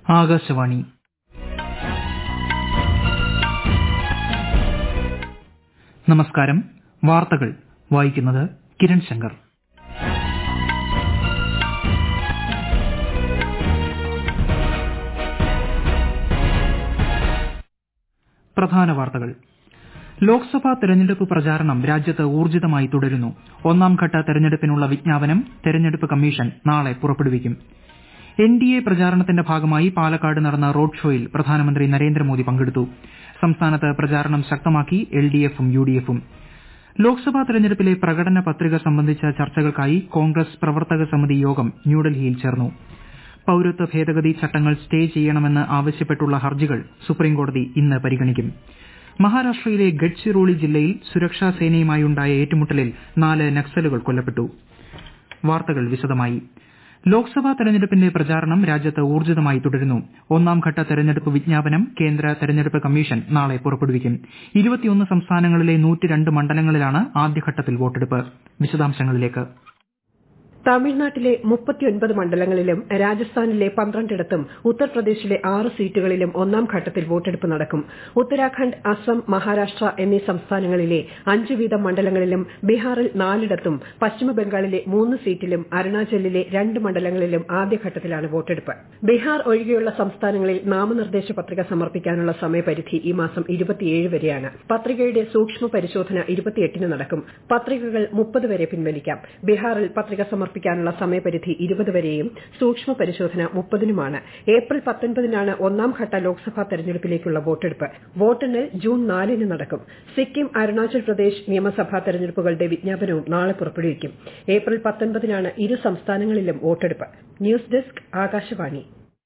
ആകാശവാണി നമസ്കാരം വാർത്തകൾ വായിക്കുന്നത് കിരൺ ശങ്കർ പ്രധാന വാർത്തകൾ ലോക്സഭാ തെരഞ്ഞെടുപ്പ് പ്രചാരണം രാജ്യത്ത് ഊർജിതമായി തുടരുന്നു ഒന്നാംഘട്ട തെരഞ്ഞെടുപ്പിനുള്ള വിജ്ഞാപനം തെരഞ്ഞെടുപ്പ് കമ്മീഷൻ നാളെ പുറപ്പെടുവിക്കും എൻഡിഎ പ്രചാരണത്തിന്റെ ഭാഗമായി പാലക്കാട് നടന്ന റോഡ് ഷോയിൽ പ്രധാനമന്ത്രി നരേന്ദ്രമോദി പങ്കെടുത്തു സംസ്ഥാനത്ത് പ്രചാരണം ശക്തമാക്കി എൽഡിഎഫും യുഡിഎഫും ലോക്സഭാ തെരഞ്ഞെടുപ്പിലെ പ്രകടന പത്രിക സംബന്ധിച്ച ചർച്ചകൾക്കായി കോൺഗ്രസ് പ്രവർത്തക സമിതി യോഗം ന്യൂഡൽഹിയിൽ ചേർന്നു പൌരത്വ ഭേദഗതി ചട്ടങ്ങൾ സ്റ്റേ ചെയ്യണമെന്ന് ആവശ്യപ്പെട്ടുള്ള ഹർജികൾ സുപ്രീംകോടതി ഇന്ന് പരിഗണിക്കും മഹാരാഷ്ട്രയിലെ ഗഡ്ചിറോളി ജില്ലയിൽ സുരക്ഷാ സേനയുമായുണ്ടായ ഏറ്റുമുട്ടലിൽ നാല് നക്സലുകൾ കൊല്ലപ്പെട്ടു വാർത്തകൾ വിശദമായി ലോക്സഭാ തെരഞ്ഞെടുപ്പിന്റെ പ്രചാരണം രാജ്യത്ത് ഊർജിതമായി തുടരുന്നു ഒന്നാംഘട്ട തെരഞ്ഞെടുപ്പ് വിജ്ഞാപനം കേന്ദ്ര തെരഞ്ഞെടുപ്പ് കമ്മീഷൻ നാളെ പുറപ്പെടുവിക്കും സംസ്ഥാനങ്ങളിലെ മണ്ഡലങ്ങളിലാണ് ആദ്യഘട്ടത്തിൽ വോട്ടെടുപ്പ് വിശദാംശങ്ങളിലേക്ക് തമിഴ്നാട്ടിലെ മുപ്പത്തിയൊൻപത് മണ്ഡലങ്ങളിലും രാജസ്ഥാനിലെ പന്ത്രണ്ടിടത്തും ഉത്തർപ്രദേശിലെ ആറ് സീറ്റുകളിലും ഒന്നാം ഘട്ടത്തിൽ വോട്ടെടുപ്പ് നടക്കും ഉത്തരാഖണ്ഡ് അസം മഹാരാഷ്ട്ര എന്നീ സംസ്ഥാനങ്ങളിലെ അഞ്ച് വീതം മണ്ഡലങ്ങളിലും ബീഹാറിൽ നാലിടത്തും പശ്ചിമബംഗാളിലെ മൂന്ന് സീറ്റിലും അരുണാചലിലെ രണ്ട് മണ്ഡലങ്ങളിലും ആദ്യഘട്ടത്തിലാണ് വോട്ടെടുപ്പ് ബീഹാർ ഒഴികെയുള്ള സംസ്ഥാനങ്ങളിൽ നാമനിർദ്ദേശ പത്രിക സമർപ്പിക്കാനുള്ള സമയപരിധി ഈ മാസം വരെയാണ് പത്രികയുടെ സൂക്ഷ്മ പരിശോധന ഇരുപത്തിയെട്ടിന് നടക്കും പത്രികകൾ മുപ്പത് വരെ പിൻവലിക്കാം ബീഹാറിൽ പത്രിക സമർപ്പിക്കാനുള്ള സമയപരിധി ഇരുപത് വരെയും സൂക്ഷ്മ പരിശോധന മുപ്പതിനുമാണ് ഏപ്രിൽ പത്തൊൻപതിനാണ് ഒന്നാം ഘട്ട ലോക്സഭാ തെരഞ്ഞെടുപ്പിലേക്കുള്ള വോട്ടെടുപ്പ് വോട്ടെണ്ണൽ ജൂൺ നാലിന് നടക്കും സിക്കിം അരുണാചൽ പ്രദേശ് നിയമസഭാ തെരഞ്ഞെടുപ്പുകളുടെ വിജ്ഞാപനവും നാളെ പുറപ്പെടുവിക്കും ഏപ്രിൽ പത്തൊൻപതിനാണ് ഇരു സംസ്ഥാനങ്ങളിലും വോട്ടെടുപ്പ് ന്യൂസ് ഡെസ്ക് ആകാശവാണി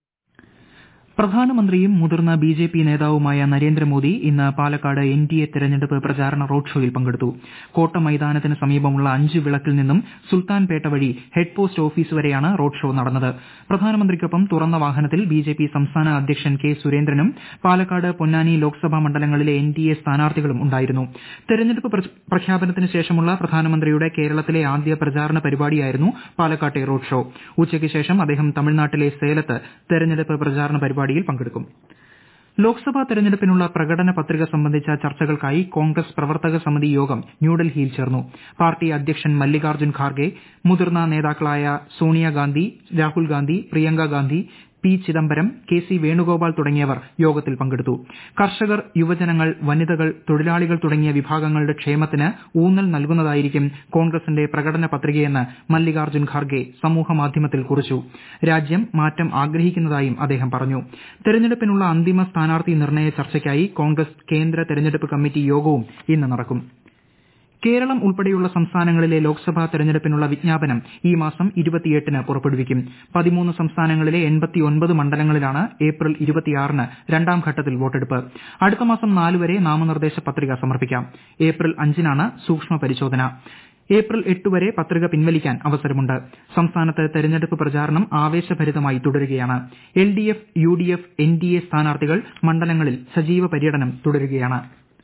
പ്രധാനമന്ത്രിയും മുതിർന്ന ബിജെപി നേതാവുമായ നരേന്ദ്രമോദി ഇന്ന് പാലക്കാട് എൻഡിഎ തെരഞ്ഞെടുപ്പ് പ്രചാരണ റോഡ് ഷോയിൽ പങ്കെടുത്തു കോട്ട മൈതാനത്തിന് സമീപമുള്ള അഞ്ച് വിളക്കിൽ നിന്നും സുൽത്താൻപേട്ട വഴി ഹെഡ് പോസ്റ്റ് ഓഫീസ് വരെയാണ് റോഡ് ഷോ നടന്നത് പ്രധാനമന്ത്രിക്കൊപ്പം തുറന്ന വാഹനത്തിൽ ബിജെപി സംസ്ഥാന അധ്യക്ഷൻ കെ സുരേന്ദ്രനും പാലക്കാട് പൊന്നാനി ലോക്സഭാ മണ്ഡലങ്ങളിലെ എൻഡിഎ സ്ഥാനാർത്ഥികളും ഉണ്ടായിരുന്നു തെരഞ്ഞെടുപ്പ് പ്രഖ്യാപനത്തിന് ശേഷമുള്ള പ്രധാനമന്ത്രിയുടെ കേരളത്തിലെ ആദ്യ പ്രചാരണ പരിപാടിയായിരുന്നു പാലക്കാട്ടെ റോഡ് ഷോ ഉച്ചയ്ക്ക് ശേഷം അദ്ദേഹം തമിഴ്നാട്ടിലെ സേലത്ത് തെരഞ്ഞെടുപ്പ് പ്രചാരണ പരിപാടിയിൽ പങ്കെടുക്കും ലോക്സഭാ തെരഞ്ഞെടുപ്പിനുള്ള പ്രകടന പത്രിക സംബന്ധിച്ച ചർച്ചകൾക്കായി കോൺഗ്രസ് പ്രവർത്തക സമിതി യോഗം ന്യൂഡൽഹിയിൽ ചേർന്നു പാർട്ടി അധ്യക്ഷൻ മല്ലികാർജ്ജുൻ ഖാർഗെ മുതിർന്ന നേതാക്കളായ Sonia Gandhi Rahul Gandhi Priyanka Gandhi P Chidambaram K C Venugopal തുടങ്ങിയവർ യോഗത്തിൽ പങ്കെടുത്തു കർഷകർ യുവജനങ്ങൾ വനിതകൾ തൊഴിലാളികൾ തുടങ്ങിയ വിഭാഗങ്ങളുടെ ക്ഷേമത്തിന് ഊന്നൽ നൽകുന്നതായിരിക്കും കോൺഗ്രസിന്റെ പ്രകടന പത്രികയെന്ന് മല്ലികാർജ്ജുൻ ഖാർഗെ സമൂഹമാധ്യമത്തിൽ കുറിച്ചു രാജ്യം മാറ്റം ആഗ്രഹിക്കുന്നതായും അദ്ദേഹം പറഞ്ഞു തെരഞ്ഞെടുപ്പിനുള്ള അന്തിമ സ്ഥാനാർത്ഥി നിർണയ ചർച്ചയ്ക്കായി കോൺഗ്രസ് കേന്ദ്ര തെരഞ്ഞെടുപ്പ് കമ്മിറ്റി യോഗവും ഇന്ന് നടക്കും കേരളം ഉൾപ്പെടെയുള്ള സംസ്ഥാനങ്ങളിലെ ലോക്സഭാ തെരഞ്ഞെടുപ്പിനുള്ള വിജ്ഞാപനം ഈ മാസം ന് പുറപ്പെടുവിക്കും പതിമൂന്ന് സംസ്ഥാനങ്ങളിലെ മണ്ഡലങ്ങളിലാണ് ഏപ്രിൽ ന് രണ്ടാം ഘട്ടത്തിൽ വോട്ടെടുപ്പ് അടുത്ത മാസം നാല് വരെ നാമനിർദ്ദേശ പത്രിക സമർപ്പിക്കാം ഏപ്രിൽ അഞ്ചിനാണ് സൂക്ഷ്മ പരിശോധന ഏപ്രിൽ എട്ട് വരെ പത്രിക പിൻവലിക്കാൻ അവസരമുണ്ട് സംസ്ഥാനത്ത് തെരഞ്ഞെടുപ്പ് പ്രചാരണം ആവേശഭരിതമായി തുടരുകയാണ് എൽഡിഎഫ് യുഡിഎഫ് എൻഡിഎ സ്ഥാനാർത്ഥികൾ മണ്ഡലങ്ങളിൽ സജീവ പര്യടനം തുടരുകയാണ്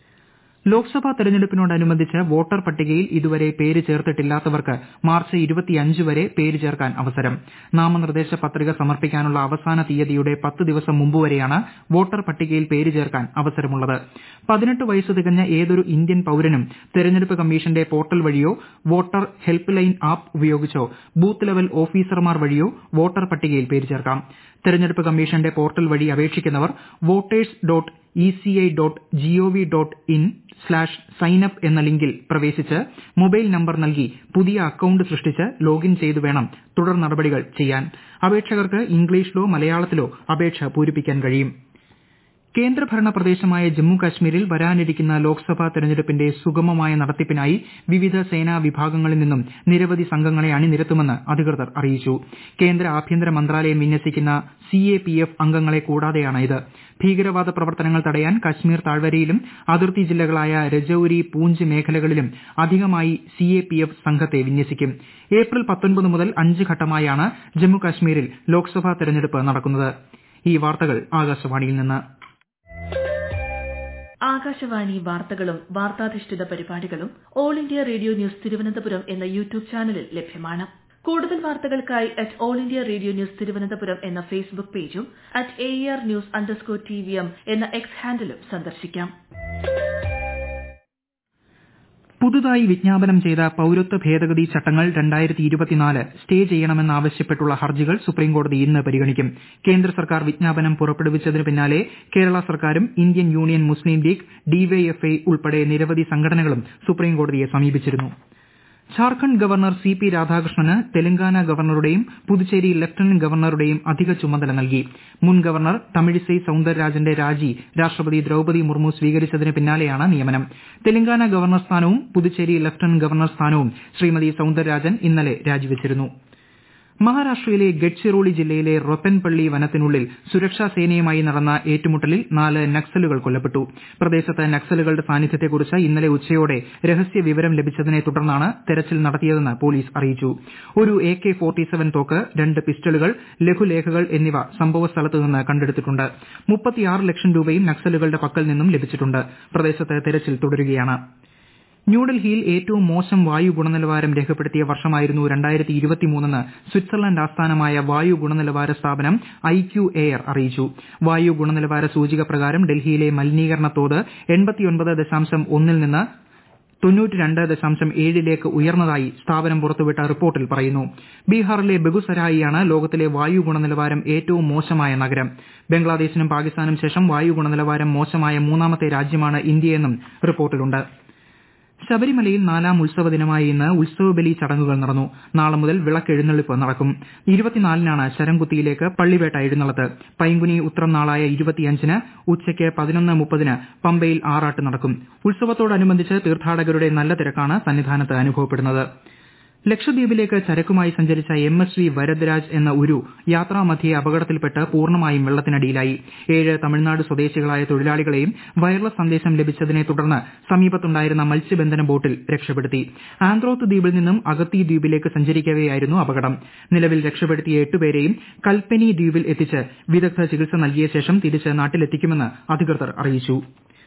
ലോക്സഭാ തെരഞ്ഞെടുപ്പിനോടനുബന്ധിച്ച് വോട്ടർ പട്ടികയിൽ ഇതുവരെ പേര് ചേർത്തിട്ടില്ലാത്തവർക്ക് മാർച്ച് വരെ പേര് ചേർക്കാൻ അവസരം നാമനിർദ്ദേശ പത്രിക സമർപ്പിക്കാനുള്ള അവസാന തീയതിയുടെ പത്ത് ദിവസം മുമ്പ് വരെയാണ് വോട്ടർ പട്ടികയിൽ പേര് ചേർക്കാൻ അവസരമുള്ളത് പതിനെട്ട് വയസ്സ് തികഞ്ഞ ഏതൊരു ഇന്ത്യൻ പൌരനും തെരഞ്ഞെടുപ്പ് കമ്മീഷന്റെ പോർട്ടൽ വഴിയോ വോട്ടർ ഹെൽപ്പ് ലൈൻ ആപ്പ് ഉപയോഗിച്ചോ ബൂത്ത് ലെവൽ ഓഫീസർമാർ വഴിയോ വോട്ടർ പട്ടികയിൽ പേര് ചേർക്കാം തെരഞ്ഞെടുപ്പ് കമ്മീഷന്റെ പോർട്ടൽ വഴി അപേക്ഷിക്കുന്നവർ voters dot ECI dot GOV dot in slash sign up എന്ന ലിങ്കിൽ പ്രവേശിച്ച് മൊബൈൽ നമ്പർ നൽകി പുതിയ അക്കൌണ്ട് സൃഷ്ടിച്ച് ലോഗിൻ ചെയ്ത് വേണം തുടർ നടപടികൾ ചെയ്യാൻ അപേക്ഷകർക്ക് ഇംഗ്ലീഷിലോ മലയാളത്തിലോ അപേക്ഷ പൂരിപ്പിക്കാൻ കഴിയും കേന്ദ്രഭരണ പ്രദേശമായ ജമ്മു കാശ്മീരിൽ വരാനിരിക്കുന്ന ലോക്സഭാ തെരഞ്ഞെടുപ്പിന്റെ സുഗമമായ നടത്തിപ്പിനായി വിവിധ സേനാ വിഭാഗങ്ങളിൽ നിന്നും നിരവധി സംഘങ്ങളെ അണിനിരത്തുമെന്ന് അധികൃതർ അറിയിച്ചു കേന്ദ്ര ആഭ്യന്തര മന്ത്രാലയം വിന്യസിക്കുന്ന സിഎപിഎഫ് അംഗങ്ങളെ കൂടാതെയാണ് ഇത് ഭീകരവാദ പ്രവർത്തനങ്ങൾ തടയാൻ കശ്മീർ താഴ്വരയിലും അതിർത്തി ജില്ലകളായ രജൌരി പൂഞ്ച് മേഖലകളിലും അധികമായി സിഎപിഎഫ് സംഘത്തെ വിന്യസിക്കും ഏപ്രിൽ മുതൽ അഞ്ച് ഘട്ടമായാണ് ജമ്മു കാശ്മീരിൽ ലോക്സഭാ തെരഞ്ഞെടുപ്പ് നടക്കുന്നത് ഈ വാർത്തകൾ ആകാശവാണിയിൽ നിന്ന് ആകാശവാണി വാർത്തകളും വാർത്താധിഷ്ഠിത പരിപാടികളും all India radio news Thiruvananthapuram എന്ന യൂട്യൂബ് ചാനലിൽ ലഭ്യമാണ് കൂടുതൽ വാർത്തകൾക്കായി at all India radio news Thiruvananthapuram എന്ന ഫേസ്ബുക്ക് പേജും at A R news underscore T V M എന്ന എക്സ് ഹാൻഡിലും സന്ദർശിക്കാം പുതുതായി വിജ്ഞാപനം ചെയ്ത പൌരത്വ ഭേദഗതി ചട്ടങ്ങൾ സ്റ്റേ ചെയ്യണമെന്നാവശ്യപ്പെട്ടുള്ള ഹർജികൾ സുപ്രീംകോടതി ഇന്ന് പരിഗണിക്കും കേന്ദ്ര സർക്കാർ വിജ്ഞാപനം പുറപ്പെടുവിച്ചതിന് പിന്നാലെ കേരള സർക്കാരും ഇന്ത്യൻ യൂണിയൻ മുസ്ലിം ലീഗ് ഡിവൈഎഫ്ഐ ഉൾപ്പെടെ നിരവധി സംഘടനകളും സുപ്രീംകോടതിയെ സമീപിച്ചിരുന്നു ഝാർഖണ്ഡ് ഗവർണർ സി പി രാധാകൃഷ്ണന് തെലങ്കാന ഗവർണറുടെയും പുതുച്ചേരി ലഫ്റ്റനന്റ് ഗവർണറുടെയും അധിക ചുമതല നൽകി മുൻ ഗവർണർ തമിഴിസൈ സൌന്ദരരാജന്റെ രാജി രാഷ്ട്രപതി ദ്രൌപദി മുർമു സ്വീകരിച്ചതിന് പിന്നാലെയാണ് നിയമനം തെലങ്കാന ഗവർണർ സ്ഥാനവും പുതുച്ചേരി ലഫ്റ്റനന്റ് ഗവർണർ സ്ഥാനവും ശ്രീമതി സൌന്ദരരാജൻ ഇന്നലെ രാജിവച്ചിരുന്നു മഹാരാഷ്ട്രയിലെ ഗഡ്ചിറോളി ജില്ലയിലെ റൊപ്പൻപള്ളി വനത്തിനുള്ളിൽ സുരക്ഷാ സേനയുമായി നടന്ന ഏറ്റുമുട്ടലിൽ നാല് നക്സലുകൾ കൊല്ലപ്പെട്ടു പ്രദേശത്ത് നക്സലുകളുടെ സാന്നിധ്യത്തെക്കുറിച്ച് ഇന്നലെ ഉച്ചയോടെ രഹസ്യ വിവരം ലഭിച്ചതിനെ തുടർന്നാണ് തെരച്ചിൽ നടത്തിയതെന്ന് പോലീസ് അറിയിച്ചു ഒരു എ കെ തോക്ക് രണ്ട് പിസ്റ്റളുകൾ ലഘുലേഖകൾ എന്നിവ സംഭവസ്ഥലത്ത് നിന്ന് കണ്ടെടുത്തിട്ടുണ്ട് ലക്ഷം രൂപയും നക്സലുകളുടെ പക്കൽ നിന്നും ലഭിച്ചിട്ടുണ്ട് പ്രദേശത്ത് തെരച്ചിൽ തുടരുകയാണ് ന്യൂഡൽഹിയിൽ ഏറ്റവും മോശം വായു ഗുണനിലവാരം രേഖപ്പെടുത്തിയ വർഷമായിരുന്നു എന്ന് സ്വിറ്റ്സർലൻഡ് ആസ്ഥാനമായ വായു ഗുണനിലവാര സ്ഥാപനം ഐ ക്യു എയർ അറിയിച്ചു വായു ഗുണനിലവാര സൂചിക പ്രകാരം ഡൽഹിയിലെ മലിനീകരണ തോത് ൽ നിന്ന് ലേക്ക് ഉയർന്നതായി സ്ഥാപനം പുറത്തുവിട്ട റിപ്പോർട്ടിൽ പറയുന്നു ബീഹാറിലെ ബെഗുസരായിയാണ് ലോകത്തിലെ വായു ഗുണനിലവാരം ഏറ്റവും മോശമായ നഗരം ബംഗ്ലാദേശിനും പാകിസ്ഥാനും ശേഷം വായു ഗുണനിലവാരം മോശമായ മൂന്നാമത്തെ രാജ്യമാണ് ഇന്ത്യയെന്നും റിപ്പോർട്ടിലുണ്ട് ശബരിമലയിൽ നാലാം ഉത്സവ ദിനമായ ഇന്ന് ഉത്സവബലി ചടങ്ങുകൾ നടന്നു നാളെ മുതൽ വിളക്കെഴുന്നള്ളിപ്പ് നടക്കും ഇരുപത്തിനാലിനാണ് ശരംകുത്തിയിലേക്ക് പള്ളിവേട്ട എഴുന്നള്ളത്ത് പൈങ്കുനി ഉത്രം നാളായ ഇരുപത്തിയഞ്ചിന് ഉച്ചയ്ക്ക് പതിനൊന്ന് മുപ്പതിന് പമ്പയിൽ ആറാട്ട് നടക്കും ഉത്സവത്തോടനുബന്ധിച്ച് തീർത്ഥാടകരുടെ നല്ല തിരക്കാണ് സന്നിധാനത്ത് അനുഭവപ്പെടുന്നത് ലക്ഷദ്വീപിലേക്ക് ചരക്കുമായി സഞ്ചരിച്ച എം എസ് വി വരദ്രാജ് എന്ന ഉരു യാത്രാമധ്യേ അപകടത്തിൽപ്പെട്ട് പൂർണ്ണമായും വെള്ളത്തിനടിയിലായി ഏഴ് തമിഴ്നാട് സ്വദേശികളായ തൊഴിലാളികളെയും വയർലെസ് സന്ദേശം ലഭിച്ചതിനെ തുടർന്ന് സമീപത്തുണ്ടായിരുന്ന മത്സ്യബന്ധന ബോട്ടിൽ രക്ഷപ്പെടുത്തി ആന്ത്രോത്ത് ദ്വീപിൽ നിന്നും അഗത്തി ദ്വീപിലേക്ക് സഞ്ചരിക്കവെയായിരുന്നു അപകടം നിലവിൽ രക്ഷപ്പെടുത്തിയ എട്ടുപേരെയും കൽപ്പനി ദ്വീപിൽ എത്തിച്ച് വിദഗ്ധ ചികിത്സ നൽകിയ ശേഷം തിരിച്ച് നാട്ടിലെത്തിക്കുമെന്ന് അധികൃതർ അറിയിച്ചു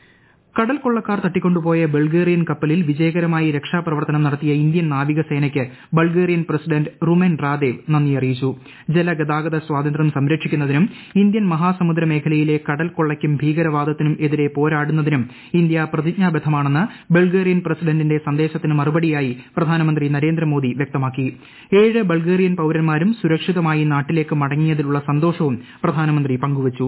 കടൽ കൊള്ളക്കാർ തട്ടിക്കൊണ്ടുപോയ ബൾഗേറിയൻ കപ്പലിൽ വിജയകരമായി രക്ഷാപ്രവർത്തനം നടത്തിയ ഇന്ത്യൻ നാവികസേനയ്ക്ക് ബൾഗേറിയൻ പ്രസിഡന്റ് റുമെൻ റാദേവ് നന്ദി അറിയിച്ചു ജലഗതാഗത സ്വാതന്ത്ര്യം സംരക്ഷിക്കുന്നതിനും ഇന്ത്യൻ മഹാസമുദ്ര മേഖലയിലെ കടൽ കൊള്ളയ്ക്കും ഭീകരവാദത്തിനും എതിരെ പോരാടുന്നതിനും ഇന്ത്യ പ്രതിജ്ഞാബദ്ധമാണെന്ന് ബൾഗേറിയൻ പ്രസിഡന്റിന്റെ സന്ദേശത്തിന് മറുപടിയായി പ്രധാനമന്ത്രി നരേന്ദ്രമോദി വ്യക്തമാക്കി ഏഴ് ബൾഗേറിയൻ പൌരന്മാരും സുരക്ഷിതമായി നാട്ടിലേക്ക് മടങ്ങിയതിലുള്ള സന്തോഷവും പ്രധാനമന്ത്രി പങ്കുവച്ചു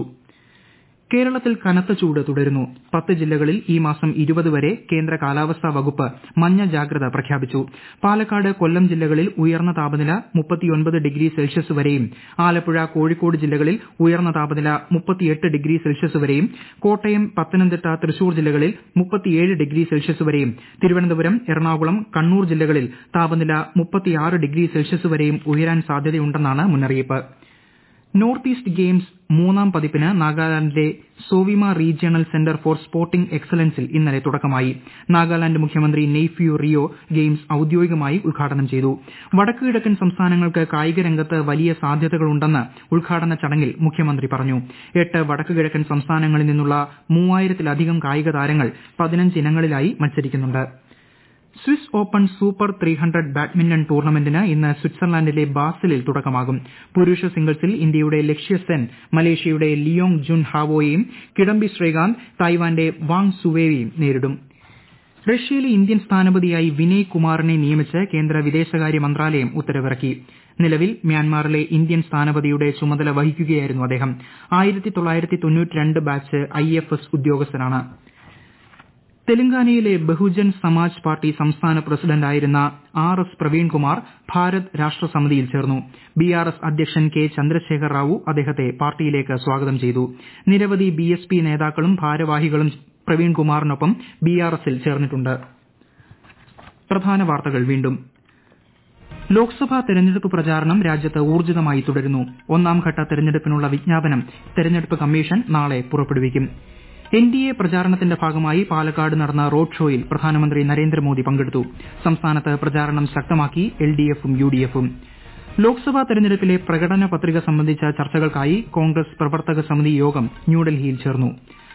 കേരളത്തിൽ കനത്ത ചൂട് തുടരുന്നു പത്ത് ജില്ലകളിൽ ഈ മാസം ഇരുപത് വരെ കേന്ദ്ര കാലാവസ്ഥാ വകുപ്പ് മഞ്ഞ ജാഗ്രത പ്രഖ്യാപിച്ചു പാലക്കാട് കൊല്ലം ജില്ലകളിൽ ഉയർന്ന താപനില മുപ്പത്തിയൊൻപത് ഡിഗ്രി സെൽഷ്യസ് വരെയും ആലപ്പുഴ കോഴിക്കോട് ജില്ലകളിൽ ഉയർന്ന താപനില മുപ്പത്തിയെട്ട് ഡിഗ്രി സെൽഷ്യസ് വരെയും കോട്ടയം പത്തനംതിട്ട തൃശൂർ ജില്ലകളിൽ മുപ്പത്തിയേഴ് ഡിഗ്രി സെൽഷ്യസ് വരെയും തിരുവനന്തപുരം എറണാകുളം കണ്ണൂർ ജില്ലകളിൽ താപനില മുപ്പത്തിയാറ് ഡിഗ്രി സെൽഷ്യസ് വരെയും ഉയരാൻ സാധ്യതയുണ്ടെന്നാണ് മുന്നറിയിപ്പ് നോർത്ത് ഈസ്റ്റ് ഗെയിംസ് മൂന്നാം പതിപ്പിന് നാഗാലാൻഡിലെ Sovima regional centre for sporting എക്സലൻസിൽ ഇന്നലെ തുടക്കമായി നാഗാലാൻഡ് മുഖ്യമന്ത്രി നെയ്ഫ്യു റിയോ ഗെയിംസ് ഔദ്യോഗികമായി ഉദ്ഘാടനം ചെയ്തു വടക്ക് കിഴക്കൻ സംസ്ഥാനങ്ങൾക്ക് കായിക രംഗത്ത് വലിയ സാധ്യതകളുണ്ടെന്ന് ഉദ്ഘാടന ചടങ്ങിൽ മുഖ്യമന്ത്രി പറഞ്ഞു എട്ട് വടക്ക് കിഴക്കൻ സംസ്ഥാനങ്ങളിൽ നിന്നുള്ള മൂവായിരത്തിലധികം കായിക താരങ്ങൾ പതിനഞ്ച് ഇനങ്ങളിലായി മത്സരിക്കുന്നുണ്ട് Swiss open super three hundred badminton ടൂർണമെന്റിന് ഇന്ന് സ്വിറ്റ്സർലാൻഡിലെ ബാസലിൽ തുടക്കമാകും പുരുഷ സിംഗിൾസിൽ ഇന്ത്യയുടെ ലക്ഷ്യ സെൻ മലേഷ്യയുടെ ലിയോങ് ജുൻ ഹാവോയെയും കിഡംബി ശ്രീകാന്ത് തായ്വാന്റെ വാങ് സുവേയെയും നേരിടും റഷ്യയിലെ ഇന്ത്യൻ സ്ഥാനപതിയായി വിനയ് കുമാറിനെ നിയമിച്ച് കേന്ദ്ര വിദേശകാര്യ മന്ത്രാലയം ഉത്തരവിറക്കി നിലവിൽ മ്യാൻമാറിലെ ഇന്ത്യൻ സ്ഥാനപതിയുടെ ചുമതല വഹിക്കുകയായിരുന്നു അദ്ദേഹം ബാച്ച് ഐ എഫ് എസ് ഉദ്യോഗസ്ഥനാണ് തെലങ്കാനയിലെ ബഹുജൻ സമാജ് പാർട്ടി സംസ്ഥാന പ്രസിഡന്റായിരുന്ന ആർ എസ് പ്രവീൺകുമാർ ഭാരത് രാഷ്ട്ര സമിതിയിൽ ചേർന്നു ബി ആർ എസ് അധ്യക്ഷൻ കെ ചന്ദ്രശേഖർ റാവു അദ്ദേഹത്തെ പാർട്ടിയിലേക്ക് സ്വാഗതം ചെയ്തു നിരവധി ബി എസ് പി നേതാക്കളും ഭാരവാഹികളും പ്രവീൺകുമാറിനൊപ്പം ബി ആർ എസിൽ ചേർന്നിട്ടുണ്ട് പ്രധാന വാർത്തകൾ വീണ്ടും ലോക്സഭാ തെരഞ്ഞെടുപ്പ് പ്രചാരണം രാജ്യത്ത് ഊർജിതമായി തുടരുന്നു ഒന്നാംഘട്ട തെരഞ്ഞെടുപ്പിനുള്ള വിജ്ഞാപനം തെരഞ്ഞെടുപ്പ് കമ്മീഷൻ നാളെ പുറപ്പെടുവിക്കും എൻ ഡി എ പ്രചാരണത്തിന്റെ ഭാഗമായി പാലക്കാട് നടന്ന റോഡ് ഷോയിൽ പ്രധാനമന്ത്രി നരേന്ദ്രമോദി പങ്കെടുത്തു സംസ്ഥാനത്ത് പ്രചാരണം ശക്തമാക്കി എൽ ഡി എഫും യു ഡി എഫും ലോക്സഭാ തെരഞ്ഞെടുപ്പിലെ പ്രകടന പത്രിക സംബന്ധിച്ച ചർച്ചകൾക്കായി കോൺഗ്രസ് പ്രവർത്തക സമിതി യോഗം ന്യൂഡൽഹിയിൽ ചേർന്നു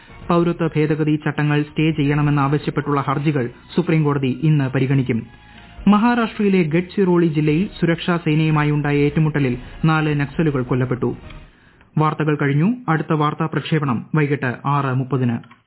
പൌരത്വ ഭേദഗതി ചട്ടങ്ങൾ സ്റ്റേ ചെയ്യണമെന്നാവശ്യപ്പെട്ടുള്ള ഹർജികൾ സുപ്രീംകോടതി ഇന്ന് പരിഗണിക്കും മഹാരാഷ്ട്രയിലെ ഗഡ്ചിറോളി ജില്ലയിൽ സുരക്ഷാ സേനയുമായി ഉണ്ടായ ഏറ്റുമുട്ടലിൽ നാല് നക്സലുകൾ കൊല്ലപ്പെട്ടു വാർത്തകൾ കഴിഞ്ഞു അടുത്ത വാർത്താ പ്രക്ഷേപണം വൈകിട്ട് ആറ് മുപ്പതിന്